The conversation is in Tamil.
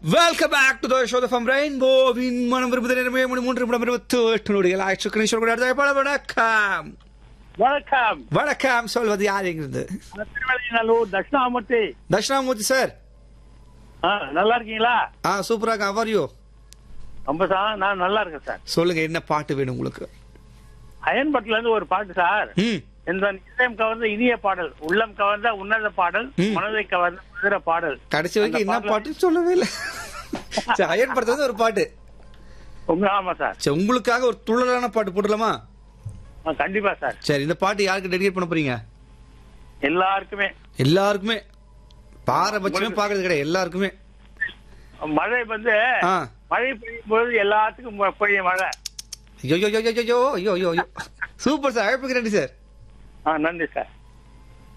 Welcome back to the show from ரெயின்போவின் மனம் விரும்புத நேரமே மணி மூன்று நிமிடம் இருபத்தி எட்டு நொடிகள் ஆயிற்று கணேஸ்வர கூட அடுத்த பாட வணக்கம் வணக்கம் வணக்கம் சொல்வது யார் எங்கிருந்து திருவள்ளிநல்லூர் தட்சிணாமூர்த்தி தட்சிணாமூர்த்தி சார் ஆ, நல்லா இருக்கீங்களா ஆ சூப்பராக அவர் யூ ரொம்ப சார் நான் நல்லா இருக்கேன் சார் சொல்லுங்க என்ன பாட்டு வேணும் உங்களுக்கு அயன்பட்டில இருந்து ஒரு பாட்டு சார் ம் இந்த இதயம் கவர்ந்த இனிய பாடல் உள்ளம் கவர்ந்த உன்னத பாடல் ம். மனதை கவர்ந்த மதுர பாடல் கடைசி வரைக்கும் அந்த என்ன பாட்டுல- பாட்டுன்னு சொல்லவே இல்லை சரி அயன் படத்துல ஒரு பாட்டு உங்க ஆமா சார் சரி உங்களுக்காக ஒரு துள்ளலான பாட்டு போட்டுடலாமா ஆ, கண்டிப்பா சார் சரி இந்த பாட்டு யாருக்கு டெடிகேட் பண்ண போறீங்க எல்லாருக்குமே எல்லாருக்குமே பாரபட்சமே பாக்குறது கிடையாது எல்லாருக்குமே மழை வந்து ஆ மழை பெய்யும் போது எல்லாத்துக்கும் ம- பெய்யும் மழை ஐயோ ஐயோ ஐயோ ஐயோ ஐயோ ஐயோ ஐயோ சூப்பர் சார் அழைப்புக்கு நன்றி சார் ஆ நன்றி சார்